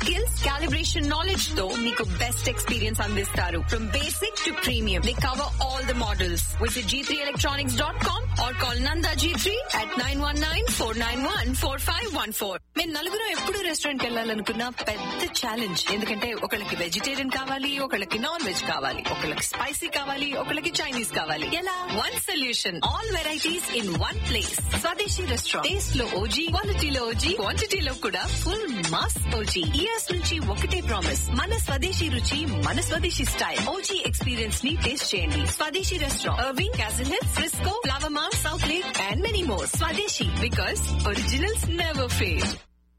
Skills calibration knowledge తో మీకు best experience అందిస్తారు from basic to premium they cover all the models visit G three electronics dot com or call నందా G three at nine one nine four nine one four five one four మేము నలుగురు ఎప్పుడు restaurant వెళ్ళాలనుకున్న పెద్ద challenge ఎందుకంటే ఒకళ్ళకి vegetarian కావాలి ఒకళ్ళకి non veg కావాలి ఒకళ్ళకి స్పైసీ కావాలి ఒకళ్ళకి చైనీస్ కావాలి ఎలా one solution all varieties in one place Swadeshi restaurant taste లో ఓజీ క్వాలిటీలో ఓజీ క్వాంటిటీలో కూడా ఫుల్ మాస్ ఓజీ ఇయర్స్ నుంచి ఒకటే ప్రామిస్ మన స్వదేశీ రుచి మన స్వదేశీ స్టైల్ ఓజీ ఎక్స్పీరియన్స్ ని టేస్ట్ చేయండి Swadeshi restaurant Irving Castle Hill Frisco Flower Mound Southlake and many more Swadeshi because originals never fail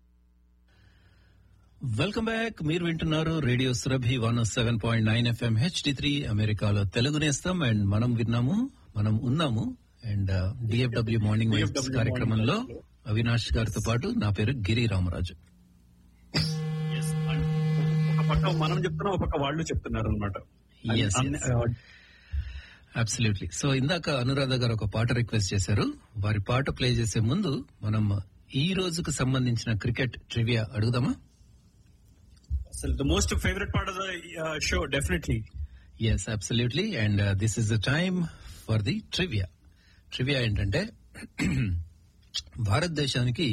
welcome back మీరు వింటున్నారు radio Surabhi one seven point nine FM HD three అమెరికాలో తెలుగు నేస్తాం అండ్ మనం విన్నాము మనం ఉన్నాము and DFW morning vibes DFW కార్యక్రమంలో morning Avinash గారితో పాటు నా పేరు గిరి రామరాజు Yes. ఒక పక్క మనం చెప్తున్నాం ఒక పక్క వాళ్ళు చెప్తున్నారు అనమాట Yes, yes. అబ్సల్యూట్లీ సో ఇందాక అనురాధ గారు ఒక పాట రిక్వెస్ట్ చేశారు వారి పాట ప్లే చేసే ముందు మనం ఈ రోజుకు సంబంధించిన క్రికెట్ ట్రివియా అడుగుదామా అసలు the most favourite part of the show definitely yes absolutely and this is the time for the trivia trivia ఏంటంటే భారతదేశానికి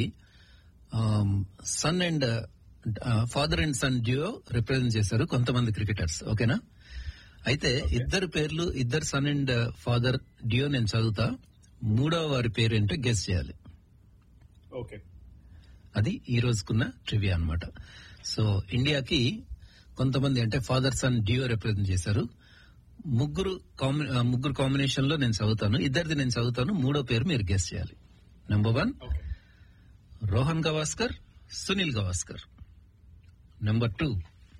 son and father and son duo represent చేశారు కొంతమంది క్రికెటర్స్ ఓకేనా అయితే ఇద్దరు పేర్లు ఇద్దరు సన్ అండ్ ఫాదర్ డ్యూ నేను చదువుతా మూడవ వారి పేరు ఏంటో గెస్ చేయాలి ఓకే అది ఈ రోజుకున్న ట్రివియా అన్నమాట సో ఇండియాకి కొంతమంది అంటే ఫాదర్ సన్ డియో రిప్రజెంట్ చేశారు ముగ్గురు కాంబి- ఆ, ముగ్గురు కాంబినేషన్ లో నేను చదువుతాను ఇద్దరిది నేను చదువుతాను మూడో పేరు మీరు గెస్ చేయాలి number one okay Rohan Gavaskar Sunil Gavaskar number two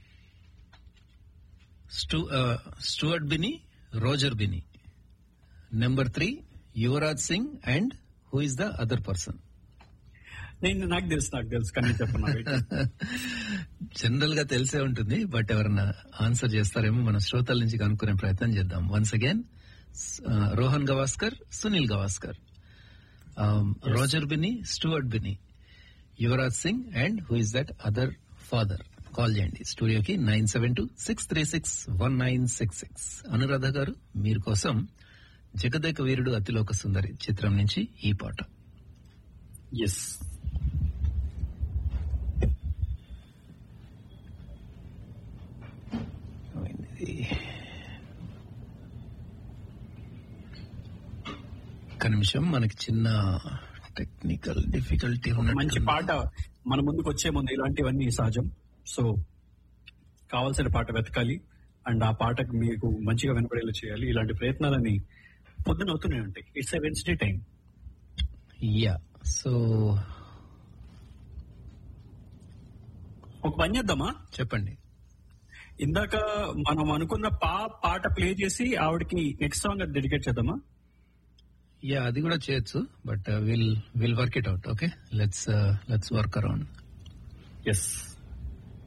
Stu Stuart Binny Roger Binny number three Yuvraj Singh and who is the other person నేను నాకు తెలుసు నాకు తెలుసు కానీ చెప్పను జనరల్ గా తెలిసే ఉంటుంది బట్ ఎవరన్నా ఆన్సర్ చేస్తారేమో మన శ్రోతల నుంచి కనుక్కునే ప్రయత్నం చేద్దాం once again Rohan Gavaskar Sunil Gavaskar Roger Binny Stuart Binny Yuvraj Singh and who is that other father call చేయండి స్టూడియోకి nine seven two six three six one nine six six Anuradha garu మీరు కోసం జగదేక వీరుడు అతిలోక సుందరి చిత్రం నుంచి ఈ పాట ఎస్ ఒక్క నిమిషం మనకి చిన్న టెక్నికల్ డిఫికల్టీ మంచి పాట మన ముందుకు వచ్చే ముందు ఇలాంటివన్నీ సహజం సో కావాల్సిన పాట వెతకాలి అండ్ ఆ పాటకు మీకు మంచిగా వినపడేలా చేయాలి ఇలాంటి ప్రయత్నాలని పొద్దున అవుతూనే ఉంటాయి it's a Wednesday time yeah so ఒక పని చేద్దామా చెప్పండి ఇందాక మనం అనుకున్న పా పాట ప్లే చేసి ఆవిడకి నెక్స్ట్ సాంగ్ డెడికేట్ చేద్దామా యా అది కూడా చేయొచ్చు but will will work it out okay let's let's work around yes